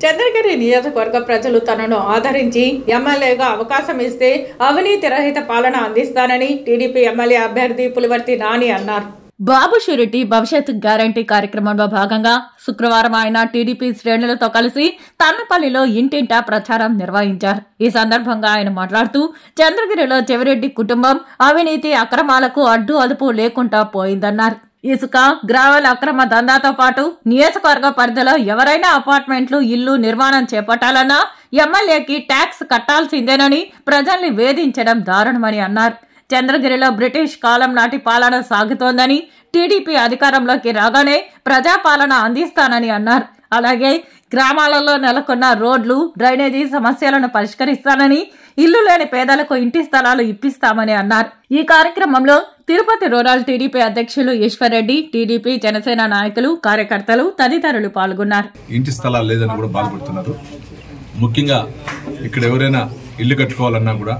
చంద్రగిరి నియోజకవర్గ ప్రజలు తనను ఆదరించి ఎమ్మెల్యేగా అవకాశం ఇస్తే అవినీతి రహిత పాలన అందిస్తానని టీడీపీ ఎమ్మెల్యే అభ్యర్థి పులివర్తి నాని అన్నారు బాబు షూరిటీ భవిష్యత్ గ్యారంటీ కార్యక్రమంలో భాగంగా శుక్రవారం ఆయన టీడీపీ శ్రేణులతో కలిసి తన్నపల్లిలో ఇంటింటా ప్రచారం నిర్వహించారు ఈ సందర్భంగా ఆయన మాట్లాడుతూ చంద్రగిరిలో చెవిరెడ్డి కుటుంబం అవినీతి అక్రమాలకు అడ్డు అదుపు లేకుండా పోయిందన్నారు ఇసుక గ్రావెల్ అక్రమ దందాతో పాటు నియోజకవర్గ పరిధిలో ఎవరైనా అపార్ట్మెంట్లు ఇల్లు నిర్మాణం చేపట్టాలన్నా ఎమ్మెల్యేకి ట్యాక్స్ కట్టాల్సిందేనని ప్రజల్ని వేధించడం దారుణమని అన్నారు చంద్రగిరిలో బ్రిటిష్ కాలం నాటి పాలన సాగుతోందని టీడీపీ అధికారంలోకి రాగానే ప్రజాపాలన అందిస్తానని అన్నారు అలాగే గ్రామాలలో నెలకొన్న రోడ్లు డ్రైనేజీ సమస్యలను పరిష్కరిస్తానని ఇల్లు లేని పేదలకు ఇంటి స్థలాలు ఇప్పిస్తామని అన్నారు ఈ కార్యక్రమంలో తిరుపతి రూరల్ టీడీపీ అధ్యక్షులు ఈశ్వర్రెడ్డి టీడీపీ జనసేన నాయకులు కార్యకర్తలు తదితరులు పాల్గొన్నారు ఇంటి స్థలాలు లేదని కూడా బాధపడుతున్నారు ముఖ్యంగా ఇక్కడ ఎవరైనా ఇల్లు కట్టుకోవాలన్నా కూడా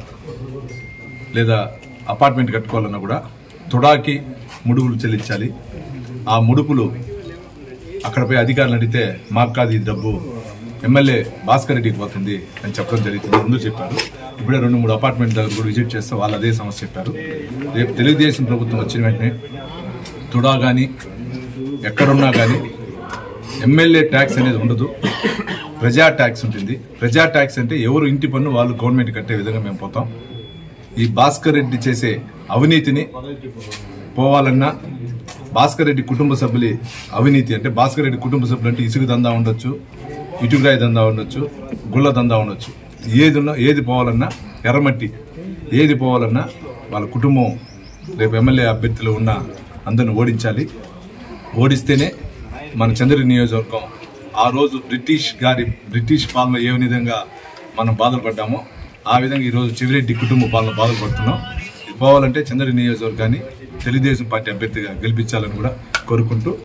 లేదా అపార్ట్మెంట్ కట్టుకోవాలన్నా కూడా తుడాకి ముడుపులు చెల్లించాలి ఆ ముడుపులు అక్కడపై అధికారులు అడిగితే మాకు కాదు ఈ డబ్బు ఎమ్మెల్యే భాస్కర్ రెడ్డికి పోతుంది అని చెప్పడం జరుగుతుంది ముందు చెప్పారు ఇప్పుడే రెండు మూడు అపార్ట్మెంట్ దగ్గర కూడా విజిట్ చేస్తే వాళ్ళు అదే సమస్య చెప్పారు రేపు తెలుగుదేశం ప్రభుత్వం వచ్చిన వెంటనే తుడా కానీ ఎక్కడున్నా కానీ ఎమ్మెల్యే ట్యాక్స్ అనేది ఉండదు ప్రజా ట్యాక్స్ ఉంటుంది ప్రజా ట్యాక్స్ అంటే ఎవరు ఇంటి పన్ను వాళ్ళు గవర్నమెంట్ కట్టే విధంగా మేము పోతాం ఈ భాస్కర్ రెడ్డి చేసే అవినీతిని పోవాలన్నా భాస్కర్ రెడ్డి కుటుంబ సభ్యులు అవినీతి అంటే భాస్కర్ రెడ్డి కుటుంబ సభ్యులు అంటే ఇసుక దందా ఉండొచ్చు ఇటుకరాయి దందా ఉండొచ్చు గుళ్ళ దందా ఉండొచ్చు ఏది ఉన్నా ఏది పోవాలన్నా ఎర్రమట్టి ఏది పోవాలన్నా వాళ్ళ కుటుంబం రేపు ఎమ్మెల్యే అభ్యర్థులు ఉన్న అందరిని ఓడించాలి ఓడిస్తేనే మన చంద్ర నియోజకవర్గం ఆ రోజు బ్రిటిష్ గారి బ్రిటిష్ పాలన ఏ విధంగా మనం బాధలు పడ్డామో ఆ విధంగా ఈరోజు చివిరెడ్డి కుటుంబ పాలన బాధలు పడుతున్నాం ఇది పోవాలంటే చంద్ర నియోజకవర్గాన్ని తెలుగుదేశం పార్టీ అభ్యర్థిగా గెలిపించాలని కూడా కోరుకుంటూ